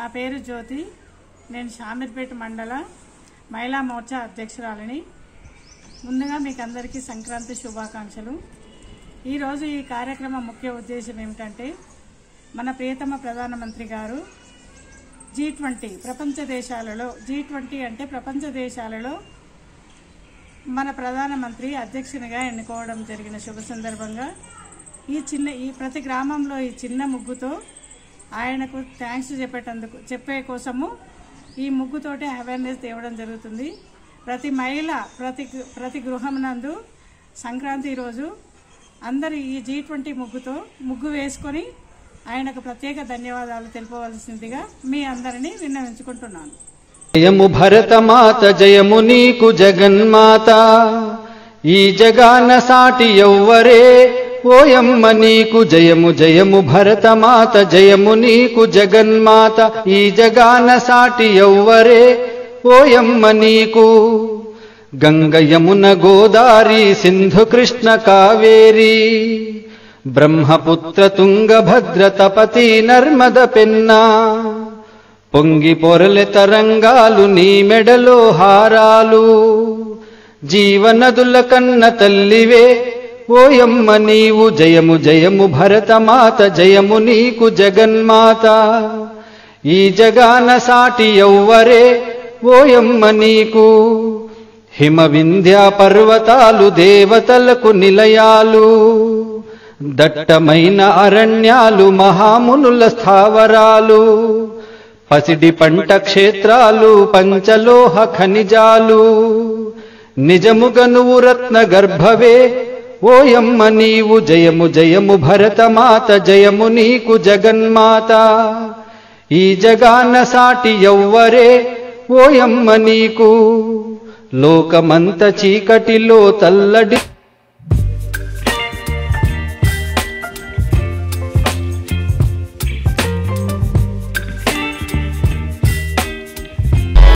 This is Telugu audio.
నా పేరు జ్యోతి నేను షామీర్పేట మండల మహిళా మోర్చా అధ్యక్షురాలిని ముందుగా మీకు అందరికీ సంక్రాంతి శుభాకాంక్షలు ఈరోజు ఈ కార్యక్రమం ముఖ్య ఉద్దేశం ఏమిటంటే మన ప్రియతమ ప్రధానమంత్రి గారు జీ ట్వంటీ ప్రపంచ దేశాలలో జీ ట్వంటీ అంటే ప్రపంచ దేశాలలో మన ప్రధానమంత్రి అధ్యక్షునిగా ఎన్నుకోవడం జరిగిన శుభ సందర్భంగా ఈ చిన్న ఈ ప్రతి గ్రామంలో ఈ చిన్న ముగ్గుతో ఆయనకు థ్యాంక్స్ చెప్పేటందుకు చెప్పే కోసము ఈ ముగ్గుతోటి అవేర్నెస్ తేవడం జరుగుతుంది ప్రతి మహిళ ప్రతి ప్రతి గృహం నందు సంక్రాంతి రోజు అందరు ఈ జీ ట్వంటీ ముగ్గుతో ముగ్గు వేసుకొని ఆయనకు ప్రత్యేక ధన్యవాదాలు తెలుపవలసిందిగా మీ అందరినీ విన్నవించుకుంటున్నాను జయము భరతమాత జయము నీకు జగన్మాత ఈ జగాన సాటి ఎవ్వరే ఓయమ్మ నీకు జయము జయము భరతమాత జయము నీకు జగన్మాత ఈ జగాన సాటి ఎవ్వరే ఓయమ్మ నీకు గంగ యమున గోదారి సింధు కృష్ణ కావేరి బ్రహ్మపుత్ర తుంగభద్ర తపతి నర్మద పెన్నా పొంగి పొరలె తరంగాలు నీ మెడలో హారాలు జీవనదుల కన్న తల్లివే ఓయమ్మ నీవు జయము జయము భరతమాత జయము నీకు జగన్మాత ఈ జగాన సాటి ఎవ్వరే ఓయమ్మ నీకు హిమ వింధ్య పర్వతాలు దేవతలకు నిలయాలు దట్టమైన అరణ్యాలు మహామునుల స్థావరాలు పసిడి పంట క్షేత్రాలు పంచలోహ ఖనిజాలు నిజముగా నువ్వు రత్న గర్భవే ఓయమ్మ నీవు జయము జయము భరతమాత జయము నీకు జగన్మాత ఈ జగాన సాటి ఎవ్వరే ఓయమ్మ నీకు లోకమంత చీకటిలో తల్లడి